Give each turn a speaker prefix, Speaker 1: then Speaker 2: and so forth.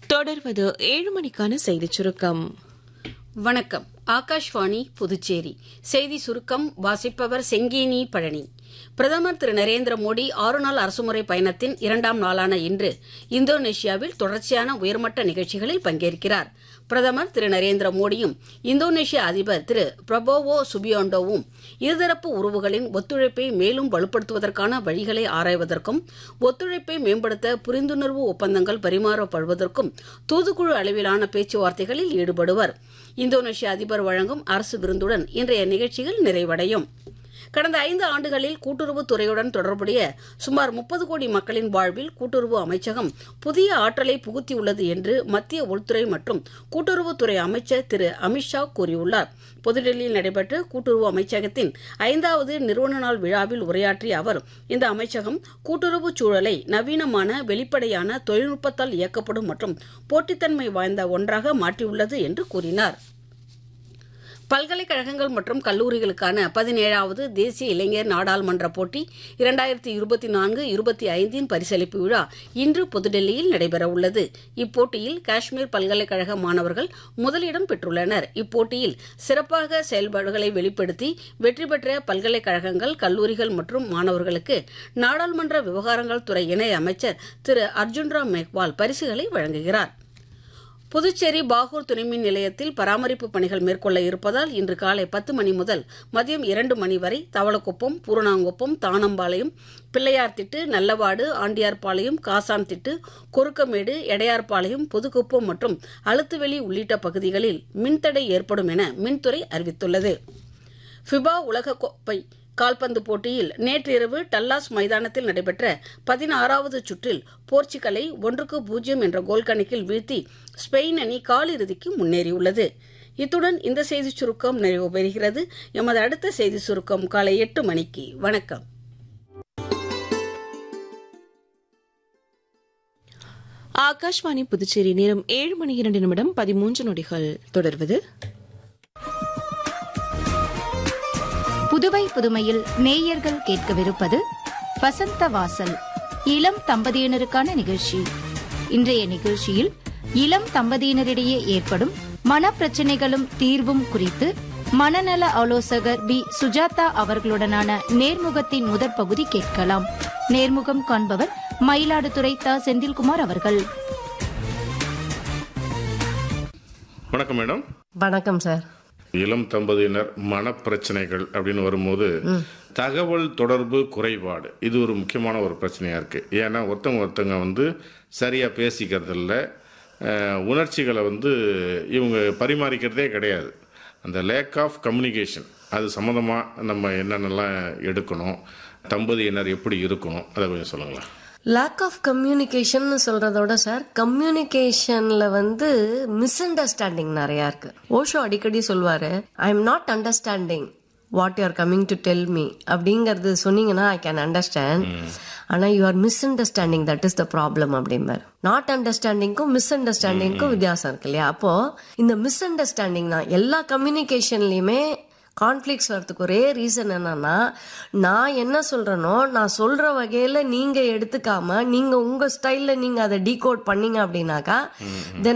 Speaker 1: தொடர்வது ஏழு மணிக்கான செய்திச் சுருக்கம்
Speaker 2: வணக்கம் ஆகாஷ்வாணி புதுச்சேரி செய்தி சுருக்கம் வாசிப்பவர் செங்கேனி பழனி பிரதமர் திரு நரேந்திர மோடி ஆறு நாள் அரசுமுறை பயணத்தின் இரண்டாம் நாளான இன்று இந்தோனேஷியாவில் தொடர்ச்சியான உயர்மட்ட நிகழ்ச்சிகளில் பங்கேற்கிறார் பிரதமர் திரு நரேந்திர மோடியும் இந்தோனேஷிய அதிபர் திரு பிரபோவோ சுபியோண்டோவும் இருதரப்பு உறவுகளின் ஒத்துழைப்பை மேலும் வலுப்படுத்துவதற்கான வழிகளை ஆராய்வதற்கும் ஒத்துழைப்பை மேம்படுத்த புரிந்துணர்வு ஒப்பந்தங்கள் பரிமாறப்படுவதற்கும் தூதுக்குழு அளவிலான பேச்சுவார்த்தைகளில் ஈடுபடுவர் இந்தோனேஷிய அதிபர் வழங்கும் அரசு விருந்துடன் இன்றைய நிகழ்ச்சிகள் நிறைவடையும் கடந்த ஐந்து ஆண்டுகளில் கூட்டுறவுத் துறையுடன் தொடர்புடைய சுமார் முப்பது கோடி மக்களின் வாழ்வில் கூட்டுறவு அமைச்சகம் புதிய ஆற்றலை புகுத்தியுள்ளது என்று மத்திய உள்துறை மற்றும் கூட்டுறவுத்துறை அமைச்சர் திரு அமித்ஷா கூறியுள்ளார் புதுடெல்லியில் நடைபெற்ற கூட்டுறவு அமைச்சகத்தின் ஐந்தாவது நிறுவன நாள் விழாவில் உரையாற்றிய அவர் இந்த அமைச்சகம் கூட்டுறவு சூழலை நவீனமான வெளிப்படையான தொழில்நுட்பத்தால் இயக்கப்படும் மற்றும் போட்டித்தன்மை வாய்ந்த ஒன்றாக மாற்றியுள்ளது என்று கூறினார் பல்கலைக்கழகங்கள் மற்றும் கல்லூரிகளுக்கான பதினேழாவது தேசிய இளைஞர் நாடாளுமன்ற போட்டி இரண்டாயிரத்தி இருபத்தி நான்கு இருபத்தி ஐந்தின் பரிசளிப்பு விழா இன்று புதுடெல்லியில் நடைபெறவுள்ளது இப்போட்டியில் காஷ்மீர் பல்கலைக்கழக மாணவர்கள் முதலிடம் பெற்றுள்ளனர் இப்போட்டியில் சிறப்பாக செயல்பாடுகளை வெளிப்படுத்தி வெற்றி பெற்ற பல்கலைக்கழகங்கள் கல்லூரிகள் மற்றும் மாணவர்களுக்கு நாடாளுமன்ற விவகாரங்கள் துறை இணை அமைச்சர் திரு அர்ஜுன்ராம் மேக்வால் பரிசுகளை வழங்குகிறார் புதுச்சேரி பாகூர் துணைமின் நிலையத்தில் பராமரிப்பு பணிகள் மேற்கொள்ள இருப்பதால் இன்று காலை பத்து மணி முதல் மதியம் இரண்டு மணி வரை தவளக்குப்பம் பூரணாங்குப்பம் தானம்பாளையம் பிள்ளையார்திட்டு நல்லவாடு ஆண்டியார்பாளையம் காசான்திட்டு கொருக்கமேடு எடையார்பாளையம் புதுக்குப்பம் மற்றும் அழுத்துவெளி உள்ளிட்ட பகுதிகளில் மின்தடை ஏற்படும் என மின்துறை அறிவித்துள்ளது ஃபிபா உலகக்கோப்பை கால்பந்து போட்டியில் நேற்றிரவு டல்லாஸ் மைதானத்தில் நடைபெற்ற பதினாறாவது சுற்றில் போர்ச்சுகலை ஒன்றுக்கு பூஜ்ஜியம் என்ற கோல் கணக்கில் வீழ்த்தி ஸ்பெயின் அணி காலிறுதிக்கு முன்னேறியுள்ளது இத்துடன் இந்த செய்திச் சுருக்கம் நிறைவு பெறுகிறது எமது அடுத்த செய்தி சுருக்கம் காலை எட்டு மணிக்கு வணக்கம்
Speaker 1: ஆகாஷ்வாணி புதுச்சேரி நேரம் ஏழு மணி இரண்டு நிமிடம் பதிமூன்று நொடிகள் தொடர்வது
Speaker 3: புதுவை புதுமையில் நேயர்கள் கேட்கவிருப்பது வசந்த வாசல் இளம் தம்பதியினருக்கான நிகழ்ச்சி இன்றைய நிகழ்ச்சியில் இளம் தம்பதியினரிடையே ஏற்படும் மனப்பிரச்சனைகளும் தீர்வும் குறித்து மனநல ஆலோசகர் பி சுஜாதா அவர்களுடனான நேர்முகத்தின் முதற் பகுதி கேட்கலாம் நேர்முகம் காண்பவர் மயிலாடுதுறை த செந்தில்குமார் அவர்கள்
Speaker 4: வணக்கம் மேடம்
Speaker 5: வணக்கம் சார்
Speaker 4: இளம் தம்பதியினர் மனப்பிரச்சனைகள் அப்படின்னு வரும்போது தகவல் தொடர்பு குறைபாடு இது ஒரு முக்கியமான ஒரு பிரச்சனையா இருக்கு ஏன்னா ஒருத்தவங்க ஒருத்தவங்க வந்து சரியா பேசிக்கிறது இல்ல அஹ், உணர்ச்சிகளை வந்து இவங்க பரிமாறிக்கிறதே கிடையாது அந்த லேக் ஆஃப் கம்யூனிகேஷன் அது சம்மந்தமாக நம்ம என்னென்னலாம் எடுக்கணும் தம்பதியினர் எப்படி இருக்கணும் அதை கொஞ்சம் சொல்லுங்களேன்
Speaker 5: லேக் ஆஃப் கம்யூனிகேஷன் சொல்றதோட சார் கம்யூனிகேஷன்ல வந்து மிஸ் அண்டர்ஸ்டாண்டிங் நிறைய இருக்கு ஓஷோ அடிக்கடி சொல்வாரு I am not understanding what you are coming to tell me அப்படிங்கறது சொன்னீங்கன்னா ஐ கேன் அண்டர்ஸ்டாண்ட் ஆனா you are misunderstanding that is the problem அப்படிம்பாரு நாட் அண்டர்ஸ்டாண்டிங்க்கும் மிஸ் அண்டர்ஸ்டாண்டிங்க்கும் வித்தியாசம் இருக்கு இல்லையா அப்போ இந்த மிஸ் அண்டர்ஸ்டாண்டிங் தான் எல்லா கம்யூனிகேஷன்லயுமே கான்ஃப்ளிக்ஸ் வரதுக்கு ஒரே ரீசன் என்னன்னா நான் என்ன சொல்றேனோ நான் சொல்ற வகையில நீங்க எடுத்துக்காம நீங்க உங்க ஸ்டைல்ல நீங்க அதை டீகோட் பண்ணீங்க அப்படின்னாக்கா தென்